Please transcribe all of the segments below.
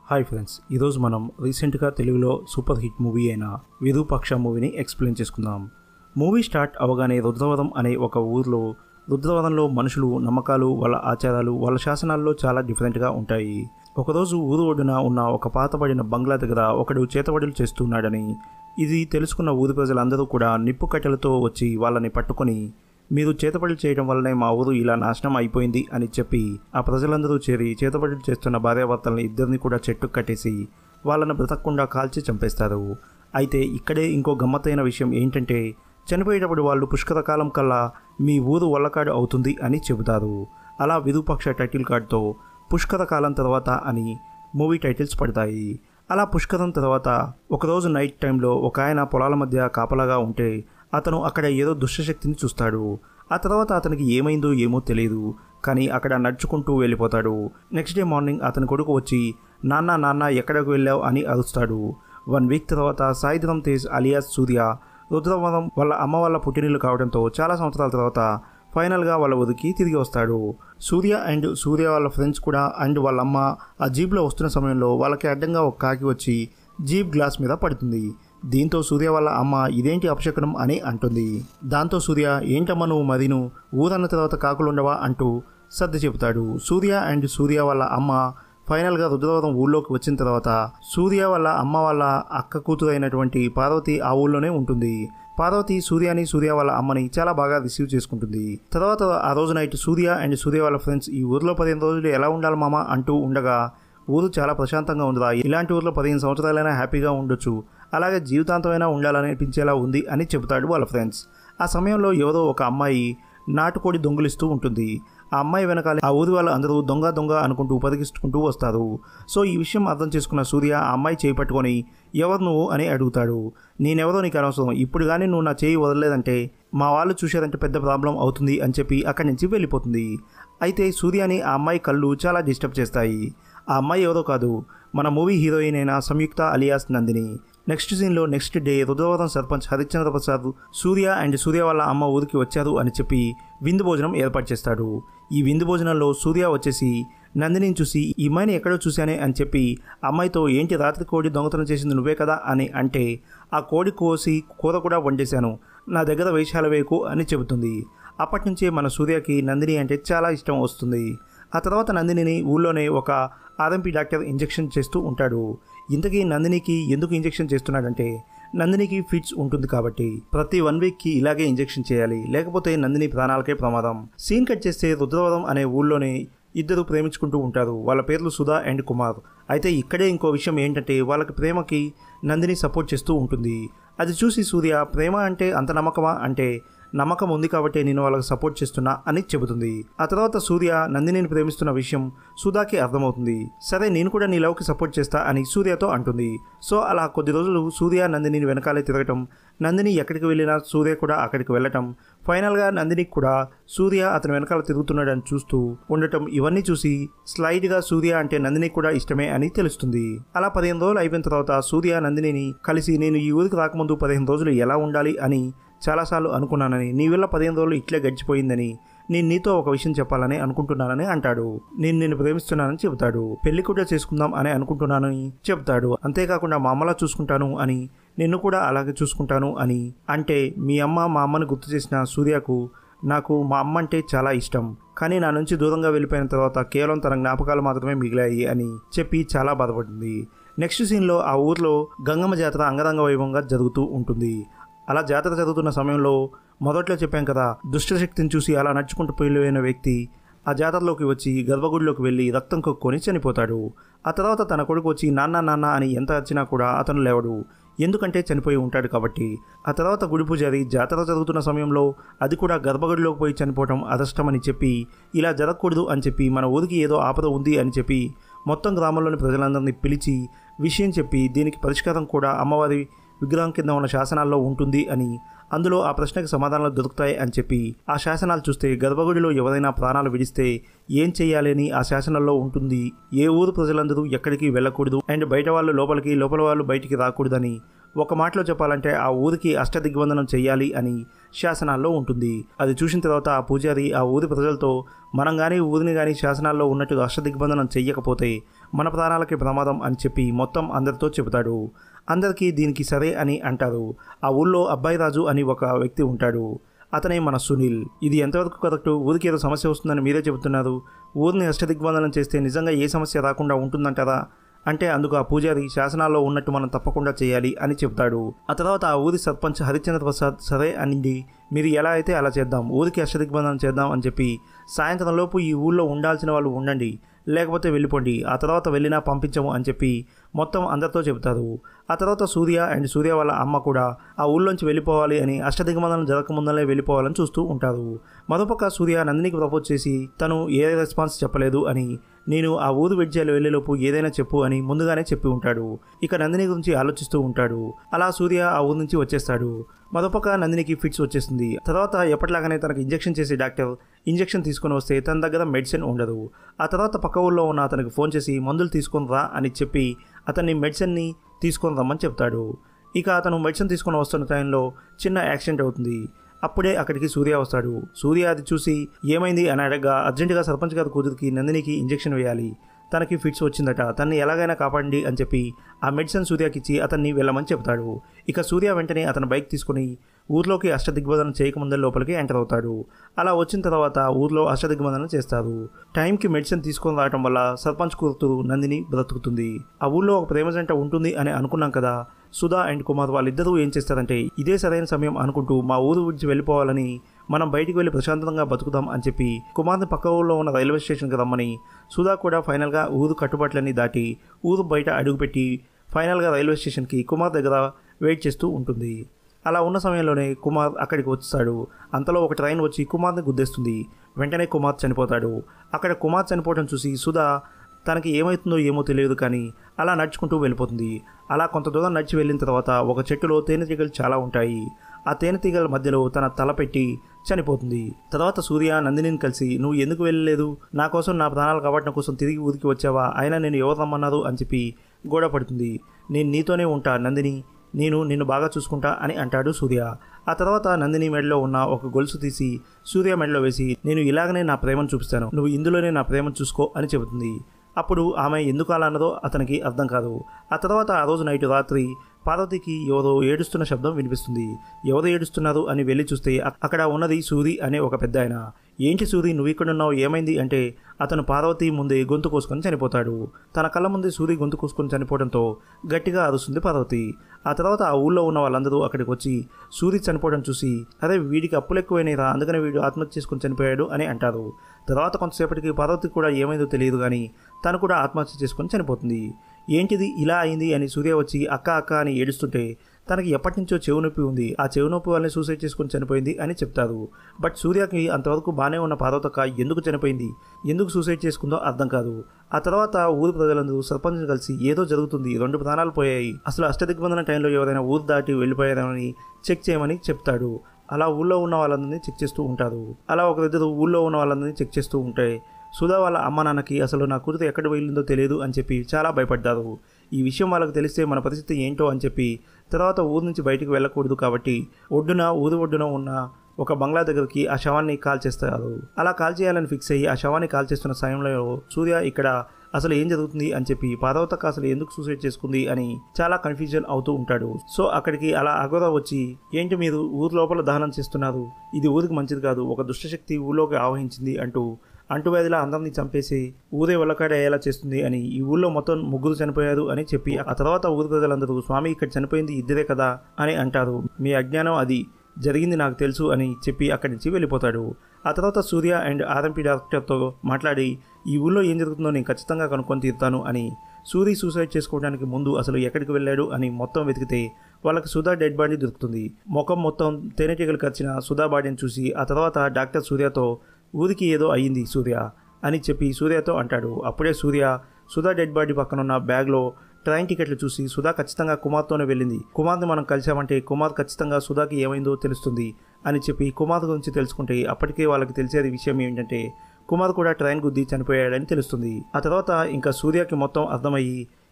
hi friends ఈరోజు మనం రీసెంట్గా తెలుగులో సూపర్ హిట్ మూవీ అయిన విరూపాక్ష మూవీని ఎక్స్ప్లెయిన్ చేసుకుందాం మూవీ స్టార్ట్ అవగానే రుద్రవరం అనే ఒక ఊర్లో రుద్రవరంలో మనుషులు నమ్మకాలు వాళ్ళ ఆచారాలు వాళ్ళ శాసనాల్లో చాలా డిఫరెంట్గా ఉంటాయి ఒకరోజు ఊరు ఒడ్డున ఉన్న ఒక పాతబడిన బంగ్లా దగ్గర ఒకడు చేతబడులు చేస్తున్నాడని ఇది తెలుసుకున్న ఊరి ప్రజలందరూ కూడా నిప్పు కట్టెలతో వచ్చి వాళ్ళని పట్టుకొని మీరు చేతబడులు చేయడం వల్లనే మా ఊరు ఇలా నాశనం అయిపోయింది అని చెప్పి ఆ ప్రజలందరూ చేరి చేతబడులు చేస్తున్న భార్యాభర్తలని ఇద్దరిని కూడా చెట్టు కట్టేసి వాళ్ళని బ్రతకకుండా కాల్చి చంపేస్తారు అయితే ఇక్కడే ఇంకో గమ్మత్తైన విషయం ఏంటంటే చనిపోయేటప్పుడు వాళ్ళు పుష్కర కాలం కల్లా మీ ఊరు వల్లకాడు అవుతుంది అని చెబుతారు అలా విరూపాక్ష టైటిల్ కార్డ్తో పుష్కర కాలం తర్వాత అని మూవీ టైటిల్స్ పడతాయి అలా పుష్కరం తర్వాత ఒకరోజు నైట్ టైంలో ఒక ఆయన పొలాల మధ్య కాపలాగా ఉంటే అతను అక్కడ ఏదో దుష్టశక్తిని చూస్తాడు ఆ తర్వాత అతనికి ఏమైందో ఏమో తెలియదు కానీ అక్కడ నడుచుకుంటూ వెళ్ళిపోతాడు నెక్స్ట్ డే మార్నింగ్ అతని కొడుకు వచ్చి నాన్న నాన్న ఎక్కడికి వెళ్ళావు అని అరుస్తాడు వన్ వీక్ తర్వాత సాయిధరం తేజ్ అలియాస్ సూర్య రుద్రవరం వాళ్ళ అమ్మ వాళ్ళ పుట్టినిల్లు కావడంతో చాలా సంవత్సరాల తర్వాత ఫైనల్గా వాళ్ళ ఊరికి తిరిగి వస్తాడు సూర్య అండ్ సూర్య వాళ్ళ ఫ్రెండ్స్ కూడా అండ్ వాళ్ళ అమ్మ ఆ జీప్లో వస్తున్న సమయంలో వాళ్ళకి అడ్డంగా ఒక కాకి వచ్చి జీప్ గ్లాస్ మీద పడుతుంది దీంతో సూర్య వాళ్ళ అమ్మ ఇదేంటి అపశకునం అని అంటుంది దాంతో సూర్య ఏంటమ్మా నువ్వు మదిను ఊరన్న తర్వాత కాకులుండవా అంటూ సర్ది చెబుతాడు సూర్య అండ్ సూర్య వాళ్ళ అమ్మ ఫైనల్గా రుద్రవరం ఊళ్ళోకి వచ్చిన తర్వాత సూర్య వాళ్ళ అమ్మ వాళ్ళ అక్క కూతురు అయినటువంటి పార్వతి ఆ ఊళ్ళోనే ఉంటుంది పార్వతి సూర్యని సూర్య వాళ్ళ అమ్మని చాలా బాగా రిసీవ్ చేసుకుంటుంది తర్వాత ఆ రోజు నైట్ సూర్య అండ్ సూర్య వాళ్ళ ఫ్రెండ్స్ ఈ ఊర్లో పదిహేను రోజులు ఎలా ఉండాలి మామ అంటూ ఉండగా ఊరు చాలా ప్రశాంతంగా ఉందిరా ఇలాంటి ఊర్లో పదిహేను సంవత్సరాలైనా హ్యాపీగా ఉండొచ్చు అలాగే జీవితాంతమైనా ఉండాలని అనిపించేలా ఉంది అని చెబుతాడు వాళ్ళ ఫ్రెండ్స్ ఆ సమయంలో ఎవరో ఒక అమ్మాయి నాటుకోడి దొంగిలిస్తూ ఉంటుంది ఆ అమ్మాయి వెనకాల ఆ ఊరి వాళ్ళు అందరూ దొంగ దొంగ అనుకుంటూ ఉపదగిస్తుంటూ వస్తారు సో ఈ విషయం అర్థం చేసుకున్న సూర్య ఆ అమ్మాయి చేయి పట్టుకొని ఎవరు నువ్వు అని అడుగుతాడు నేనెవరో నీకు అనవసరం ఇప్పుడు కానీ నువ్వు నా చేయి వదలలేదంటే మా వాళ్ళు చూశారంటే పెద్ద ప్రాబ్లం అవుతుంది అని చెప్పి అక్కడి నుంచి వెళ్ళిపోతుంది అయితే సూర్యని ఆ అమ్మాయి కళ్ళు చాలా డిస్టర్బ్ చేస్తాయి ఆ అమ్మాయి ఎవరో కాదు మన మూవీ హీరోయిన్ అయిన సంయుక్త అలియాస్ నందిని నెక్స్ట్ సీన్లో next day Rudravaram sarpanch Harishchandra Prasad Surya and Surya వాళ్ళ అమ్మ ఊరికి వచ్చారు అని చెప్పి విందు భోజనం ఏర్పాటు చేస్తాడు ఈ విందు భోజనంలో సూర్య వచ్చేసి నందినిని చూసి ఈ అమ్మాయిని ఎక్కడో చూశానే అని చెప్పి అమ్మాయితో ఏంటి రాత్రి కోడి దొంగతనం చేసింది నువ్వే కదా అని అంటే ఆ కోడి కోసి కూర కూడా వండేశాను నా దగ్గర వేషాల వేకు అని చెబుతుంది అప్పటి నుంచే మన సూర్యకి నందిని అంటే చాలా ఇష్టం వస్తుంది ఆ తర్వాత నందినిని ఊళ్ళోనే ఒక ఆర్ఎంపీ డాక్టర్ ఇంజెక్షన్ చేస్తూ ఉంటాడు ఇంతకీ నందినికి ఎందుకు ఇంజెక్షన్ చేస్తున్నాడంటే నందినికి ఫిట్స్ ఉంటుంది కాబట్టి ప్రతి వన్ వీక్కి ఇలాగే ఇంజెక్షన్ చేయాలి లేకపోతే నందిని ప్రాణాలకే ప్రమాదం సీన్ కట్ చేస్తే రుద్రవరం అనే ఊళ్ళోనే ఇద్దరు ప్రేమించుకుంటూ ఉంటారు వాళ్ళ పేర్లు సుధా అండ్ కుమార్ అయితే ఇక్కడే ఇంకో విషయం ఏంటంటే వాళ్ళకి ప్రేమకి నందిని సపోర్ట్ చేస్తూ ఉంటుంది అది చూసి సూర్య ప్రేమ అంటే అంత నమ్మకమా అంటే నమ్మకం ఉంది కాబట్టి నేను వాళ్ళకి సపోర్ట్ చేస్తున్నా అని చెబుతుంది ఆ తర్వాత సూర్య నందినిని ప్రేమిస్తున్న విషయం సుధాకి అర్థమవుతుంది సరే నేను కూడా నీ లవ్కి సపోర్ట్ చేస్తా అని సూర్యతో అంటుంది సో అలా కొద్ది రోజులు సూర్య నందినిని వెనకాలే తిరగటం నందిని ఎక్కడికి వెళ్ళినా సూర్య కూడా అక్కడికి వెళ్ళటం ఫైనల్గా నందినికి కూడా సూర్య అతని వెనకాల తిరుగుతున్నాడని చూస్తూ ఉండటం ఇవన్నీ చూసి స్లైడ్గా సూర్య అంటే నందిని కూడా ఇష్టమే అని తెలుస్తుంది అలా పదిహేను రోజులు అయిపోయిన తర్వాత సూర్య నందినిని కలిసి నేను ఈ ఊరికి రాకముందు పదిహేను రోజులు ఎలా ఉండాలి అని చాలాసార్లు అనుకున్నానని నీ వల్ల పదిహేను రోజులు ఇట్లే గడిచిపోయిందని నేను నీతో ఒక విషయం చెప్పాలని అనుకుంటున్నానని అంటాడు నేను నిన్ను ప్రేమిస్తున్నానని చెబుతాడు పెళ్లి కూడా చేసుకుందాం అని అనుకుంటున్నానని చెప్తాడు అంతేకాకుండా మా అమ్మలా చూసుకుంటాను అని నిన్ను కూడా అలాగే చూసుకుంటాను అని అంటే మీ అమ్మ మా అమ్మని గుర్తు చేసిన సూర్యకు నాకు మా అమ్మ అంటే చాలా ఇష్టం కానీ నా నుంచి దూరంగా వెళ్ళిపోయిన తర్వాత కేవలం తన జ్ఞాపకాలు మాత్రమే మిగిలాయి అని చెప్పి చాలా బాధపడింది నెక్స్ట్ సీన్లో ఆ ఊర్లో గంగమ్మ జాతర అంగరంగ వైభవంగా జరుగుతూ ఉంటుంది అలా జాతర జరుగుతున్న సమయంలో మొదట్లో చెప్పాం కదా దుష్టశక్తిని చూసి అలా నడుచుకుంటూ పోయిన వ్యక్తి ఆ జాతరలోకి వచ్చి గర్భగుడిలోకి వెళ్ళి రక్తం కొక్కుని చనిపోతాడు ఆ తర్వాత తన కొడుకు వచ్చి నాన్న నాన్న అని ఎంత వచ్చినా కూడా అతను లేవడు ఎందుకంటే చనిపోయి ఉంటాడు కాబట్టి ఆ తర్వాత గుడి పూజారి జాతర జరుగుతున్న సమయంలో అది కూడా గర్భగుడిలోకి పోయి చనిపోవటం అదష్టమని చెప్పి ఇలా జరగకూడదు అని చెప్పి మన ఊరికి ఏదో ఆపద ఉంది అని చెప్పి మొత్తం గ్రామంలోని ప్రజలందరినీ పిలిచి విషయం చెప్పి దీనికి పరిష్కారం కూడా అమ్మవారి విగ్రహం కింద ఉన్న శాసనాల్లో ఉంటుంది అని అందులో ఆ ప్రశ్నకు సమాధానాలు దొరుకుతాయి అని చెప్పి ఆ శాసనాలు చూస్తే గర్భగుడిలో ఎవరైనా ప్రాణాలు విడిస్తే ఏం చేయాలని ఆ శాసనాల్లో ఉంటుంది ఏ ఊరు ప్రజలందరూ ఎక్కడికి వెళ్ళకూడదు అండ్ బయట వాళ్ళు లోపలికి లోపల వాళ్ళు బయటికి రాకూడదని ఒక మాటలో చెప్పాలంటే ఆ ఊరికి అష్టదిగ్బంధనం చెయ్యాలి అని శాసనాల్లో ఉంటుంది అది చూసిన తర్వాత ఆ పూజారి ఆ ఊరి ప్రజలతో మనం కానీ ఊరిని కానీ శాసనాల్లో ఉన్నట్టుగా అష్టదిగ్బంధనం చెయ్యకపోతే మన ప్రాణాలకి ప్రమాదం అని చెప్పి మొత్తం అందరితో చెబుతాడు అందరికీ దీనికి సరే అని అంటారు ఆ ఊళ్ళో అబ్బాయి రాజు అని ఒక వ్యక్తి ఉంటాడు అతనే మన సునీల్ ఇది ఎంతవరకు కరెక్ట్ ఊరికి ఏదో సమస్య వస్తుందని మీరే చెబుతున్నారు ఊరిని అష్టదిగ్బంధనం చేస్తే నిజంగా ఏ సమస్య రాకుండా ఉంటుందంటారా అంటే అందుకు ఆ పూజారి శాసనాల్లో ఉన్నట్టు మనం తప్పకుండా చేయాలి అని చెప్తాడు ఆ తర్వాత ఆ ఊరి సర్పంచ్ హరిశ్చంద్ర ప్రసాద్ సరే అనింది మీరు ఎలా అయితే అలా చేద్దాం ఊరికి అష్టదిగ్బంధనం చేద్దాం అని చెప్పి సాయంత్రం లోపు ఈ ఊళ్ళో ఉండాల్సిన వాళ్ళు ఉండండి లేకపోతే వెళ్ళిపోండి ఆ తర్వాత వెళ్ళినా పంపించము అని చెప్పి మొత్తం అందరితో చెబుతారు ఆ తర్వాత సూర్య అండ్ సూర్య వాళ్ళ అమ్మ కూడా ఆ ఊళ్ళోంచి వెళ్ళిపోవాలి అని అష్టదిగ్బంధనం జరగకముందలే వెళ్ళిపోవాలని చూస్తూ ఉంటారు మరోపక్క సూర్య నందినికి ప్రపోజ్ చేసి తను ఏ రెస్పాన్స్ చెప్పలేదు అని నేను ఆ ఊరు విడిచేలు వెళ్ళేలోపు ఏదైనా చెప్పు అని ముందుగానే చెప్పి ఉంటాడు ఇక నందిని గురించి ఆలోచిస్తూ ఉంటాడు అలా సూర్య ఆ ఊరు నుంచి వచ్చేస్తాడు మరోపక్క నందినికి ఫిట్స్ వచ్చేస్తుంది తర్వాత ఎప్పటిలాగానే తనకు ఇంజెక్షన్ చేసే డాక్టర్ ఇంజెక్షన్ తీసుకొని వస్తే తన దగ్గర మెడిసిన్ ఉండదు ఆ తర్వాత పక్క ఊళ్ళో ఉన్న అతనికి ఫోన్ చేసి మందులు తీసుకొని రా అని చెప్పి అతన్ని మెడిసిన్ని తీసుకొని రమ్మని చెప్తాడు ఇక అతను మెడిసిన్ తీసుకొని వస్తున్న టైంలో చిన్న యాక్సిడెంట్ అవుతుంది అప్పుడే అక్కడికి సూర్య వస్తాడు సూర్య అది చూసి ఏమైంది అని అడగగా అర్జెంటుగా సర్పంచ్ గారి కూతురికి నందినికి ఇంజెక్షన్ వేయాలి తనకి ఫిట్స్ వచ్చిందట తన్ని ఎలాగైనా కాపాడండి అని చెప్పి ఆ మెడిసిన్ సూర్యకి ఇచ్చి అతన్ని వెళ్ళమని చెప్తాడు ఇక సూర్య వెంటనే అతని బైక్ తీసుకుని ఊర్లోకి అష్టదిగ్బంధనం చేయకముందే లోపలికి ఎంటర్ అవుతాడు అలా వచ్చిన తర్వాత ఊర్లో అష్టదిగ్బంధనం చేస్తారు టైంకి మెడిసిన్ తీసుకొని రావడం వల్ల సర్పంచ్ కూతురు నందిని బ్రతుకుతుంది ఆ ఊళ్ళో ఒక ప్రేమ జంట ఉంటుంది అని అనుకున్నాం కదా సుధా అండ్ కుమార్ వాళ్ళిద్దరూ ఏం చేస్తారంటే ఇదే సరైన సమయం అనుకుంటూ మా ఊరు విడిచి వెళ్ళిపోవాలని మనం బయటికి వెళ్ళి ప్రశాంతంగా బతుకుదాం అని చెప్పి కుమార్ని పక్క ఊళ్ళో ఉన్న రైల్వే స్టేషన్కి రమ్మని సుధా కూడా ఫైనల్గా ఊరు కట్టుబాట్లన్నీ దాటి ఊరు బయట అడుగుపెట్టి ఫైనల్గా రైల్వే స్టేషన్కి కుమార్ దగ్గర వెయిట్ చేస్తూ ఉంటుంది అలా ఉన్న సమయంలోనే కుమార్ అక్కడికి వచ్చాడు అంతలో ఒక ట్రైన్ వచ్చి కుమార్ని గుద్దేస్తుంది వెంటనే కుమార్ చనిపోతాడు అక్కడ కుమార్ చనిపోవడం చూసి సుధా తనకి ఏమవుతుందో ఏమో తెలియదు కానీ అలా నడుచుకుంటూ వెళ్ళిపోతుంది అలా కొంత దూరం నడిచి వెళ్ళిన తర్వాత ఒక చెట్టులో తేనెటీగలు చాలా ఉంటాయి ఆ తేనెటీగల మధ్యలో తన తల పెట్టి చనిపోతుంది తర్వాత సూర్య నందినిని కలిసి నువ్వు ఎందుకు వెళ్ళలేదు నా కోసం నా ప్రాణాలు కాపాడటం కోసం తిరిగి ఊరికి వచ్చావా అయినా నేను ఎవరు రమ్మన్నారు అని చెప్పి గొడవ పడుతుంది నేను నీతోనే ఉంటా నందిని నేను నిన్ను బాగా చూసుకుంటా అని అంటాడు సూర్య ఆ తర్వాత నందిని మెడలో ఉన్న ఒక గొలుసు తీసి సూర్య మెడలో వేసి నేను ఇలాగనే నా ప్రేమను చూపిస్తాను నువ్వు ఇందులోనే నా ప్రేమను చూసుకో అని చెబుతుంది అప్పుడు ఆమె ఎందుకు అలా అన్నదో అతనికి అర్థం కాదు ఆ తర్వాత ఆ రోజు నైట్ రాత్రి పార్వతికి ఎవరో ఏడుస్తున్న శబ్దం వినిపిస్తుంది ఎవరు ఏడుస్తున్నారు అని వెళ్ళి చూస్తే అ- అక్కడ ఉన్నది సూరి అనే ఒక పెద్ద ఆయన ఏంటి సూరి నువ్వు ఇక్కడున్నావు ఏమైంది అంటే అతను పార్వతి ముందే గొంతు కోసుకొని చనిపోతాడు తన కళ్ళ ముందే సూరి గొంతు కోసుకొని చనిపోవడంతో గట్టిగా అరుస్తుంది పార్వతి ఆ తర్వాత ఆ ఊళ్ళో ఉన్న వాళ్ళందరూ అక్కడికి వచ్చి సూరి చనిపోవడం చూసి అరే వీడికి అప్పులు ఎక్కువైనాయిరా అందుకనే వీడు ఆత్మహత్య చేసుకొని చనిపోయాడు అని అంటారు తర్వాత కొంతసేపటికి పార్వతి కూడా ఏమైందో తెలియదు కానీ తను కూడా ఆత్మహత్య చేసుకొని చనిపోతుంది ఏంటిది ఇలా అయింది అని సూర్య వచ్చి అక్క అక్క అని ఏడుస్తుంటే తనకి ఎప్పటి నుంచో చెవు నొప్పి ఉంది ఆ చెవు నొప్పి వల్లనే సూసైడ్ చేసుకొని చనిపోయింది అని చెప్తారు బట్ సూర్యకి అంతవరకు బాగానే ఉన్న పార్వతక్క ఎందుకు చనిపోయింది ఎందుకు సూసైడ్ చేసుకుందో అర్థం కాదు ఆ తర్వాత ఊరి ప్రజలందరూ సర్పంచ్ని కలిసి ఏదో జరుగుతుంది రెండు ప్రాణాలు పోయాయి అసలు అష్టదిగ్బంధన టైంలో ఎవరైనా ఊరు దాటి వెళ్ళిపోయారని చెక్ చేయమని చెప్తాడు అలా ఊళ్ళో ఉన్న వాళ్ళందరినీ చెక్ చేస్తూ ఉంటారు అలా ఒకరిద్దరు ఊళ్ళో ఉన్న వాళ్ళందరినీ చెక్ చేస్తూ ఉంటే సుధా వాళ్ళ అమ్మ నాన్నకి అసలు నా కూతురు ఎక్కడ వెళ్ళిందో తెలియదు అని చెప్పి చాలా భయపడ్డారు ఈ విషయం వాళ్ళకి తెలిస్తే మన పరిస్థితి ఏంటో అని చెప్పి తర్వాత ఊరు నుంచి బయటికి వెళ్ళకూడదు కాబట్టి ఒడ్డున ఊరు ఒడ్డున ఉన్న ఒక బంగ్లా దగ్గరికి ఆ శవాన్ని కాల్ చేస్తారు అలా కాల్ చేయాలని ఫిక్స్ అయ్యి ఆ శవాన్ని కాల్ చేస్తున్న సమయంలో సూర్య ఇక్కడ అసలు ఏం జరుగుతుంది అని చెప్పి పార్వతక్క అసలు ఎందుకు సూసైడ్ చేసుకుంది అని చాలా కన్ఫ్యూజన్ అవుతూ ఉంటాడు సో అక్కడికి అలా అగోరా వచ్చి ఏంటి మీరు ఊరు లోపల దహనం చేస్తున్నారు ఇది ఊరికి మంచిది కాదు ఒక దుష్టశక్తి ఊళ్ళోకి ఆవహించింది అంటూ అంటువ్యాధిలా అందరినీ చంపేసి ఊరే వల్లకాడయ్యేలా చేస్తుంది అని ఈ ఊళ్ళో మొత్తం ముగ్గురు చనిపోయారు అని చెప్పి ఆ తర్వాత ఊరి ప్రజలందరూ స్వామి ఇక్కడ చనిపోయింది ఇద్దరే కదా అని అంటారు మీ అజ్ఞానం అది జరిగింది నాకు తెలుసు అని చెప్పి అక్కడి నుంచి వెళ్ళిపోతాడు ఆ తర్వాత సూర్య అండ్ ఆర్ఎంపీ డాక్టర్తో మాట్లాడి ఈ ఊళ్ళో ఏం జరుగుతుందో నేను ఖచ్చితంగా కనుక్కొని తీరుతాను అని సూరి సూసైడ్ చేసుకోవడానికి ముందు అసలు ఎక్కడికి వెళ్ళాడు అని మొత్తం వెతికితే వాళ్ళకి సుధా డెడ్ బాడీ దొరుకుతుంది ముఖం మొత్తం తేనెటీగలు కరిచిన సుధా బాడీని చూసి ఆ తర్వాత డాక్టర్ సూర్యతో ఊరికి ఏదో అయ్యింది సూర్య అని చెప్పి సూర్యతో అంటాడు అప్పుడే సూర్య సుధా డెడ్ బాడీ పక్కన ఉన్న బ్యాగ్లో ట్రైన్ టికెట్లు చూసి సుధా ఖచ్చితంగా కుమార్తోనే వెళ్ళింది కుమార్ని మనం కలిసామంటే కుమార్ ఖచ్చితంగా సుధాకి ఏమైందో తెలుస్తుంది అని చెప్పి కుమార్ గురించి తెలుసుకుంటే అప్పటికే వాళ్ళకి తెలిసేది విషయం ఏంటంటే కుమార్ కూడా ట్రైన్ గుద్ది చనిపోయాడని తెలుస్తుంది ఆ తర్వాత ఇంకా సూర్యకి మొత్తం అర్థమయ్యి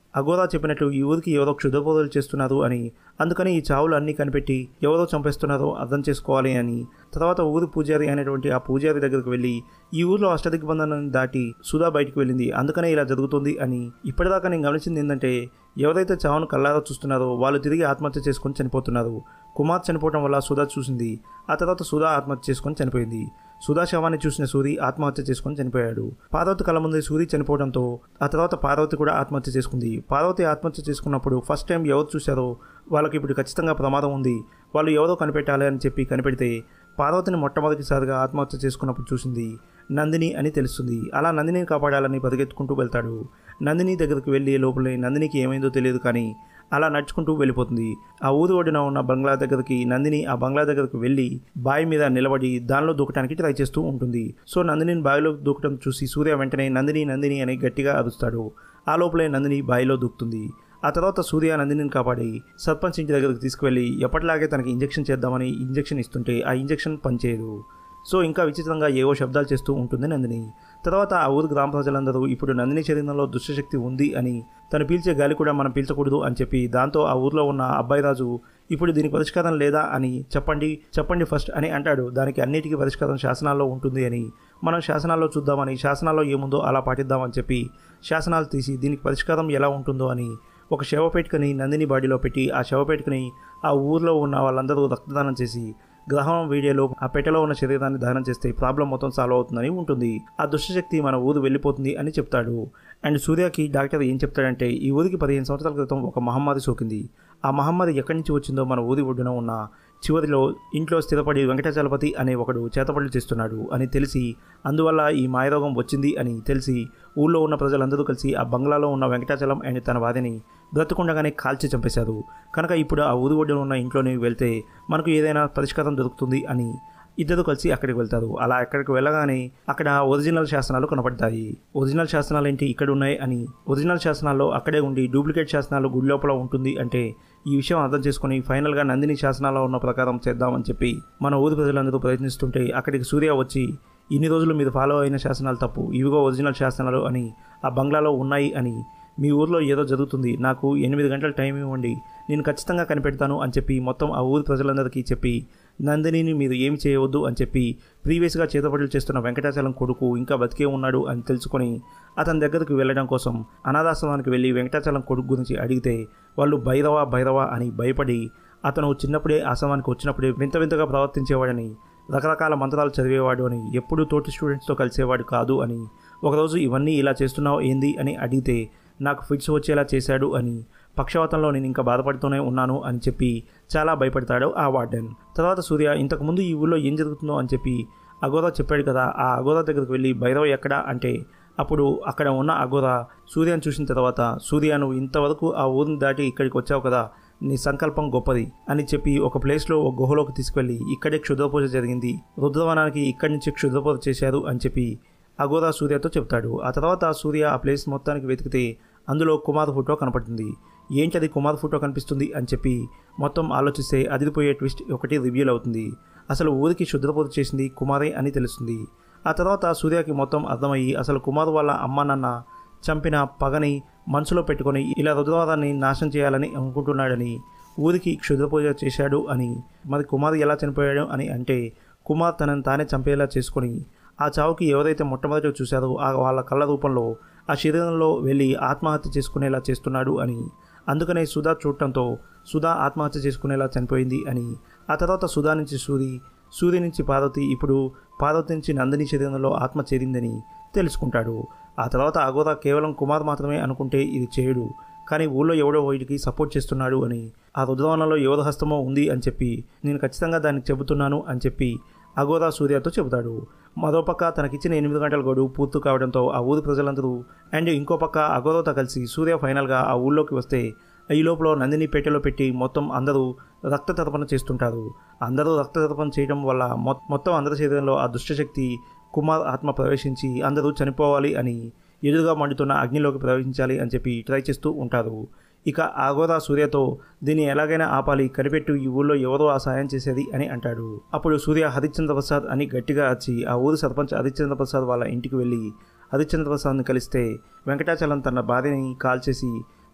అగోదా చెప్పినట్లు ఈ ఊరికి ఎవరో క్షుద్రబోధలు చేస్తున్నారు అని అందుకని ఈ చావులు అన్నీ కనిపెట్టి ఎవరో చంపేస్తున్నారో అర్థం చేసుకోవాలి అని తర్వాత ఊరి పూజారి అనేటువంటి ఆ పూజారి దగ్గరికి వెళ్ళి ఈ ఊర్లో అష్టదిగ్బంధనం దాటి సుధా బయటికి వెళ్ళింది అందుకనే ఇలా జరుగుతుంది అని ఇప్పటిదాకా నేను గమనించింది ఏంటంటే ఎవరైతే చావును కల్లారా చూస్తున్నారో వాళ్ళు తిరిగి ఆత్మహత్య చేసుకొని చనిపోతున్నారు కుమార్ చనిపోవడం వల్ల సుధా చూసింది ఆ తర్వాత సుధా ఆత్మహత్య చేసుకొని చనిపోయింది సుధా శవాన్ని చూసిన సూరి ఆత్మహత్య చేసుకొని చనిపోయాడు పార్వతి కళ్ళ ముందే సూరి చనిపోవడంతో ఆ తర్వాత పార్వతి కూడా ఆత్మహత్య చేసుకుంది పార్వతి ఆత్మహత్య చేసుకున్నప్పుడు ఫస్ట్ టైం ఎవరు చూశారో వాళ్ళకి ఇప్పుడు ఖచ్చితంగా ప్రమాదం ఉంది వాళ్ళు ఎవరో కనిపెట్టాలి అని చెప్పి కనిపెడితే పార్వతిని మొట్టమొదటిసారిగా ఆత్మహత్య చేసుకున్నప్పుడు చూసింది నందిని అని తెలుస్తుంది అలా నందినిని కాపాడాలని పరిగెత్తుకుంటూ వెళ్తాడు నందిని దగ్గరికి వెళ్ళి లోపలే నందినికి ఏమైందో తెలియదు కానీ అలా నడుచుకుంటూ వెళ్ళిపోతుంది ఆ ఊరి ఒడిన ఉన్న బంగ్లా దగ్గరికి నందిని ఆ బంగ్లా దగ్గరికి వెళ్ళి బావి మీద నిలబడి దానిలో దూకడానికి ట్రై చేస్తూ ఉంటుంది సో నందినిని బావిలో దూకడం చూసి సూర్య వెంటనే నందిని నందిని అని గట్టిగా అరుస్తాడు ఆ లోపలే నందిని బావిలో దూకుతుంది ఆ తర్వాత సూర్య నందినిని కాపాడి సర్పంచ్ ఇంటి దగ్గరికి తీసుకువెళ్ళి ఎప్పటిలాగే తనకి ఇంజెక్షన్ చేద్దామని ఇంజెక్షన్ ఇస్తుంటే ఆ ఇంజెక్షన్ పనిచేయదు సో ఇంకా విచిత్రంగా ఏవో శబ్దాలు చేస్తూ ఉంటుంది నందిని తర్వాత ఆ ఊరి గ్రామ ప్రజలందరూ ఇప్పుడు నందిని శరీరంలో దుష్టశక్తి ఉంది అని తను పీల్చే గాలి కూడా మనం పీల్చకూడదు అని చెప్పి దాంతో ఆ ఊర్లో ఉన్న అబ్బాయి రాజు ఇప్పుడు దీనికి పరిష్కారం లేదా అని చెప్పండి చెప్పండి ఫస్ట్ అని అంటాడు దానికి అన్నిటికీ పరిష్కారం శాసనాల్లో ఉంటుంది అని మనం శాసనాల్లో చూద్దామని శాసనాల్లో ఏముందో అలా పాటిద్దామని చెప్పి శాసనాలు తీసి దీనికి పరిష్కారం ఎలా ఉంటుందో అని ఒక శవపేటికని నందిని బాడీలో పెట్టి ఆ శవపేటికని ఆ ఊర్లో ఉన్న వాళ్ళందరూ రక్తదానం చేసి గ్రహం వీడియోలో ఆ పెట్టెలో ఉన్న శరీరాన్ని దానం చేస్తే ప్రాబ్లం మొత్తం సాల్వ్ అవుతుందని ఉంటుంది ఆ దుష్టశక్తి మన ఊరు వెళ్ళిపోతుంది అని చెప్తాడు అండ్ సూర్యకి డాక్టర్ ఏం చెప్తాడంటే ఈ ఊరికి పదిహేను సంవత్సరాల క్రితం ఒక మహమ్మారి సోకింది ఆ మహమ్మారి ఎక్కడి నుంచి వచ్చిందో మన ఊరి ఒడ్డున ఉన్న చివరిలో ఇంట్లో స్థిరపడి వెంకటాచలపతి అనే ఒకడు చేతపడులు చేస్తున్నాడు అని తెలిసి అందువల్ల ఈ మాయరోగం వచ్చింది అని తెలిసి ఊళ్ళో ఉన్న ప్రజలందరూ కలిసి ఆ బంగ్లాలో ఉన్న వెంకటాచలం అండ్ తన భార్యని బ్రతకుండగానే కాల్చి చంపేశారు కనుక ఇప్పుడు ఆ ఊరి ఒడ్డున ఉన్న ఇంట్లోని వెళ్తే మనకు ఏదైనా పరిష్కారం దొరుకుతుంది అని ఇద్దరు కలిసి అక్కడికి వెళ్తారు అలా అక్కడికి వెళ్ళగానే అక్కడ ఒరిజినల్ శాసనాలు కనపడతాయి ఒరిజినల్ శాసనాలు ఏంటి ఇక్కడ ఉన్నాయి అని ఒరిజినల్ శాసనాల్లో అక్కడే ఉండి డూప్లికేట్ శాసనాలు గుడి లోపల ఉంటుంది అంటే ఈ విషయం అర్థం చేసుకుని ఫైనల్గా నందిని శాసనాల్లో ఉన్న ప్రకారం చేద్దామని చెప్పి మన ఊరి ప్రజలందరూ ప్రయత్నిస్తుంటే అక్కడికి సూర్య వచ్చి ఇన్ని రోజులు మీరు ఫాలో అయిన శాసనాలు తప్పు ఇవిగో ఒరిజినల్ శాసనాలు అని ఆ బంగ్లాలో ఉన్నాయి అని మీ ఊర్లో ఏదో జరుగుతుంది నాకు ఎనిమిది గంటల టైం ఇవ్వండి నేను ఖచ్చితంగా కనిపెడతాను అని చెప్పి మొత్తం ఆ ఊరి ప్రజలందరికీ చెప్పి నందినిని మీరు ఏమి చేయవద్దు అని చెప్పి ప్రీవియస్గా చేతపడులు చేస్తున్న వెంకటాచలం కొడుకు ఇంకా బతికే ఉన్నాడు అని తెలుసుకొని అతని దగ్గరికి వెళ్ళడం కోసం అనాథాశ్రమానికి వెళ్ళి వెంకటాచలం కొడుకు గురించి అడిగితే వాళ్ళు భైరవ భైరవ అని భయపడి అతను చిన్నప్పుడే ఆశ్రమానికి వచ్చినప్పుడే వింత వింతగా ప్రవర్తించేవాడని రకరకాల మంత్రాలు చదివేవాడు అని ఎప్పుడూ తోటి స్టూడెంట్స్తో కలిసేవాడు కాదు అని ఒకరోజు ఇవన్నీ ఇలా చేస్తున్నావు ఏంది అని అడిగితే నాకు ఫిట్స్ వచ్చేలా చేశాడు అని పక్షవాతంలో నేను ఇంకా బాధపడుతూనే ఉన్నాను అని చెప్పి చాలా భయపడతాడు ఆ వార్డెన్ తర్వాత సూర్య ఇంతకుముందు ఈ ఊళ్ళో ఏం జరుగుతుందో అని చెప్పి అగోదా చెప్పాడు కదా ఆ అగోదా దగ్గరికి వెళ్ళి భైరవ ఎక్కడా అంటే అప్పుడు అక్కడ ఉన్న అగోదా సూర్యను చూసిన తర్వాత సూర్య నువ్వు ఇంతవరకు ఆ ఊరిని దాటి ఇక్కడికి వచ్చావు కదా నీ సంకల్పం గొప్పది అని చెప్పి ఒక ప్లేస్లో ఒక గుహలోకి తీసుకెళ్ళి ఇక్కడే క్షుద్రపూజ జరిగింది రుద్రవనానికి ఇక్కడి నుంచి క్షుద్రపూజ చేశారు అని చెప్పి అగోదా సూర్యతో చెప్తాడు ఆ తర్వాత సూర్య ఆ ప్లేస్ మొత్తానికి వెతికితే అందులో కుమార్ ఫోటో కనపడుతుంది ఏంటది కుమార్ ఫోటో కనిపిస్తుంది అని చెప్పి మొత్తం ఆలోచిస్తే అదిరిపోయే ట్విస్ట్ ఒకటి రివ్యూల్ అవుతుంది అసలు ఊరికి శుద్రపూజ చేసింది కుమారే అని తెలుస్తుంది ఆ తర్వాత సూర్యకి మొత్తం అర్థమయ్యి అసలు కుమార్ వాళ్ళ అమ్మ నాన్న చంపిన పగని మనసులో పెట్టుకొని ఇలా రుద్రవాదాన్ని నాశనం చేయాలని అనుకుంటున్నాడని ఊరికి క్షుద్రపూజ చేశాడు అని మరి కుమార్ ఎలా చనిపోయాడు అని అంటే కుమార్ తనని తానే చంపేలా చేసుకొని ఆ చావుకి ఎవరైతే మొట్టమొదటి చూశారో ఆ వాళ్ళ కళ్ళ రూపంలో ఆ శరీరంలో వెళ్ళి ఆత్మహత్య చేసుకునేలా చేస్తున్నాడు అని అందుకనే సుధా చూడటంతో సుధా ఆత్మహత్య చేసుకునేలా చనిపోయింది అని ఆ తర్వాత సుధా నుంచి సూరి సూర్య నుంచి పార్వతి ఇప్పుడు పార్వతి నుంచి నందిని శరీరంలో ఆత్మ చేరిందని తెలుసుకుంటాడు ఆ తర్వాత అగోరా కేవలం కుమార్ మాత్రమే అనుకుంటే ఇది చేయడు కానీ ఊళ్ళో ఎవడో వీటికి సపోర్ట్ చేస్తున్నాడు అని ఆ రుద్రవనంలో యువత హస్తమో ఉంది అని చెప్పి నేను ఖచ్చితంగా దానికి చెబుతున్నాను అని చెప్పి అగోరా సూర్యతో చెబుతాడు మరోపక్క తనకిచ్చిన ఎనిమిది గంటల గడువు పూర్తి కావడంతో ఆ ఊరి ప్రజలందరూ అండ్ ఇంకో పక్క అగోరాతో కలిసి సూర్య ఫైనల్గా ఆ ఊళ్ళోకి వస్తే ఈ లోపల నందిని పెట్టెలో పెట్టి మొత్తం అందరూ రక్త తర్పణ చేస్తుంటారు అందరూ రక్త తర్పణ చేయడం వల్ల మొత్తం అందరి శరీరంలో ఆ దుష్టశక్తి కుమార్ ఆత్మ ప్రవేశించి అందరూ చనిపోవాలి అని ఎదురుగా మండుతున్న అగ్నిలోకి ప్రవేశించాలి అని చెప్పి ట్రై చేస్తూ ఉంటారు ఇక ఆగోదా సూర్యతో దీన్ని ఎలాగైనా ఆపాలి కనిపెట్టు ఈ ఊళ్ళో ఎవరో ఆ సాయం చేసేది అని అంటాడు అప్పుడు సూర్య హరిశ్చంద్ర ప్రసాద్ అని గట్టిగా వచ్చి ఆ ఊరి సర్పంచ్ హరిశ్చంద్ర ప్రసాద్ వాళ్ళ ఇంటికి వెళ్ళి హరిశ్చంద్ర ప్రసాద్ని కలిస్తే వెంకటాచలం తన భార్యని కాల్ చేసి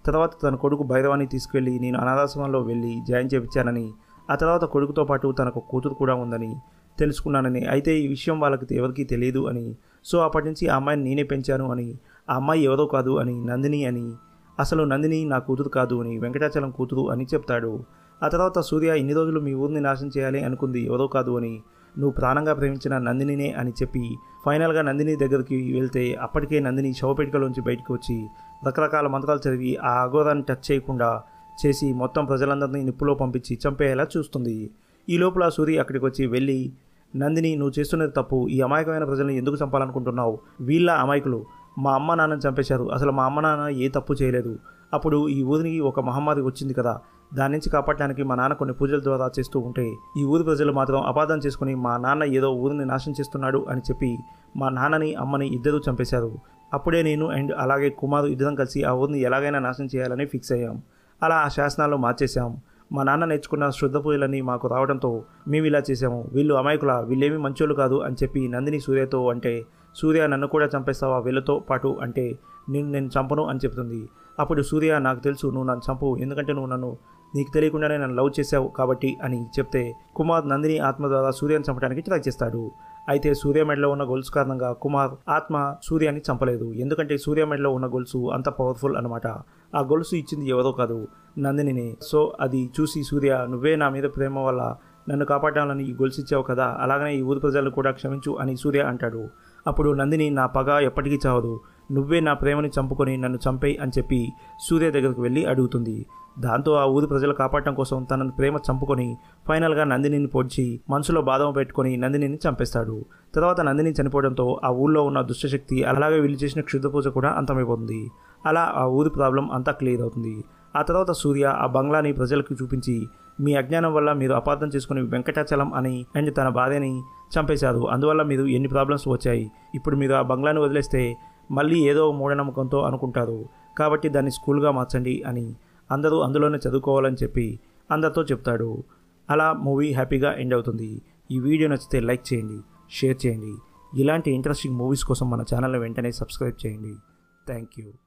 తర్వాత తన కొడుకు భైరవాన్ని తీసుకెళ్లి నేను అనాథాశ్రమంలో వెళ్ళి జాయిన్ చేయించానని ఆ తర్వాత కొడుకుతో పాటు తనకు కూతురు కూడా ఉందని తెలుసుకున్నానని అయితే ఈ విషయం వాళ్ళకి ఎవరికీ తెలియదు అని సో అప్పటి నుంచి ఆ అమ్మాయిని నేనే పెంచాను అని ఆ అమ్మాయి ఎవరో కాదు అని నందిని అని అసలు నందిని నా కూతురు కాదు అని వెంకటాచలం కూతురు అని చెప్తాడు ఆ తర్వాత సూర్య ఇన్ని రోజులు మీ ఊరిని నాశనం చేయాలి అనుకుంది ఎవరో కాదు అని నువ్వు ప్రాణంగా ప్రేమించిన నందినినే అని చెప్పి ఫైనల్గా నందిని దగ్గరికి వెళ్తే అప్పటికే నందిని శవపేటికలోంచి బయటకు వచ్చి రకరకాల మంత్రాలు చదివి ఆ అఘోరాన్ని టచ్ చేయకుండా చేసి మొత్తం ప్రజలందరినీ నిప్పులో పంపించి చంపేలా చూస్తుంది ఈ లోపల సూరి అక్కడికి వచ్చి వెళ్ళి నందిని నువ్వు చేస్తున్నది తప్పు ఈ అమాయకమైన ప్రజల్ని ఎందుకు చంపాలనుకుంటున్నావు వీళ్ళ అమాయకులు మా అమ్మ నాన్నని చంపేశారు అసలు మా అమ్మ నాన్న ఏ తప్పు చేయలేదు అప్పుడు ఈ ఊరికి ఒక మహమ్మారి వచ్చింది కదా దాని నుంచి కాపాడడానికి మా నాన్న కొన్ని పూజల ద్వారా చేస్తూ ఉంటే ఈ ఊరి ప్రజలు మాత్రం అపార్థం చేసుకుని మా నాన్న ఏదో ఊరిని నాశనం చేస్తున్నాడు అని చెప్పి మా నాన్నని అమ్మని ఇద్దరూ చంపేశారు అప్పుడే నేను అండ్ అలాగే కుమారు ఇద్దరం కలిసి ఆ ఊరిని ఎలాగైనా నాశనం చేయాలని ఫిక్స్ అయ్యాం అలా ఆ శాసనాలు మార్చేశాం మా నాన్న నేర్చుకున్న శుద్ధ పూజలన్నీ మాకు రావడంతో మేము ఇలా చేసాము వీళ్ళు అమాయకుల వీళ్ళేమీ మంచోళ్ళు కాదు అని చెప్పి నందిని సూర్యతో అంటే సూర్య నన్ను కూడా చంపేస్తావా వీళ్ళతో పాటు అంటే నేను నేను చంపను అని చెప్తుంది అప్పుడు సూర్య నాకు తెలుసు నువ్వు నన్ను చంపు ఎందుకంటే నువ్వు నన్ను నీకు తెలియకుండానే నన్ను లవ్ చేసావు కాబట్టి అని చెప్తే కుమార్ నందిని ఆత్మ ద్వారా సూర్యని చంపడానికి ట్రై చేస్తాడు అయితే సూర్య మెడలో ఉన్న గొలుసు కారణంగా కుమార్ ఆత్మ సూర్యాన్ని చంపలేదు ఎందుకంటే సూర్య మెడలో ఉన్న గొలుసు అంత పవర్ఫుల్ అనమాట ఆ గొలుసు ఇచ్చింది ఎవరో కాదు నందినినే సో అది చూసి సూర్య నువ్వే నా మీద ప్రేమ వల్ల నన్ను కాపాడాలని ఈ గొలుసు ఇచ్చావు కదా అలాగనే ఈ ఊరి ప్రజలను కూడా క్షమించు అని సూర్య అంటాడు అప్పుడు నందిని నా పగ ఎప్పటికీ చావదు నువ్వే నా ప్రేమని చంపుకొని నన్ను చంపేయి అని చెప్పి సూర్య దగ్గరకు వెళ్ళి అడుగుతుంది దాంతో ఆ ఊరి ప్రజలు కాపాడటం కోసం తనను ప్రేమ చంపుకొని ఫైనల్గా నందినిని పొడిచి మనసులో బాధం పెట్టుకొని నందినిని చంపేస్తాడు తర్వాత నందిని చనిపోవడంతో ఆ ఊళ్ళో ఉన్న దుష్టశక్తి అలాగే వీళ్ళు చేసిన క్షుద్ధ పూజ కూడా అంతమైపోతుంది అలా ఆ ఊరి ప్రాబ్లం అంతా క్లియర్ అవుతుంది ఆ తర్వాత సూర్య ఆ బంగ్లాని ప్రజలకు చూపించి మీ అజ్ఞానం వల్ల మీరు అపార్థం చేసుకుని వెంకటాచలం అని అండ్ తన భార్యని చంపేశారు అందువల్ల మీరు ఎన్ని ప్రాబ్లమ్స్ వచ్చాయి ఇప్పుడు మీరు ఆ బంగ్లాని వదిలేస్తే మళ్ళీ ఏదో మూఢనమ్మకంతో అనుకుంటారు కాబట్టి దాన్ని స్కూల్గా మార్చండి అని అందరూ అందులోనే చదువుకోవాలని చెప్పి అందరితో చెప్తాడు అలా మూవీ హ్యాపీగా ఎండ్ అవుతుంది ఈ వీడియో నచ్చితే లైక్ చేయండి షేర్ చేయండి ఇలాంటి ఇంట్రెస్టింగ్ మూవీస్ కోసం మన ఛానల్ని వెంటనే సబ్స్క్రైబ్ చేయండి థ్యాంక్ యూ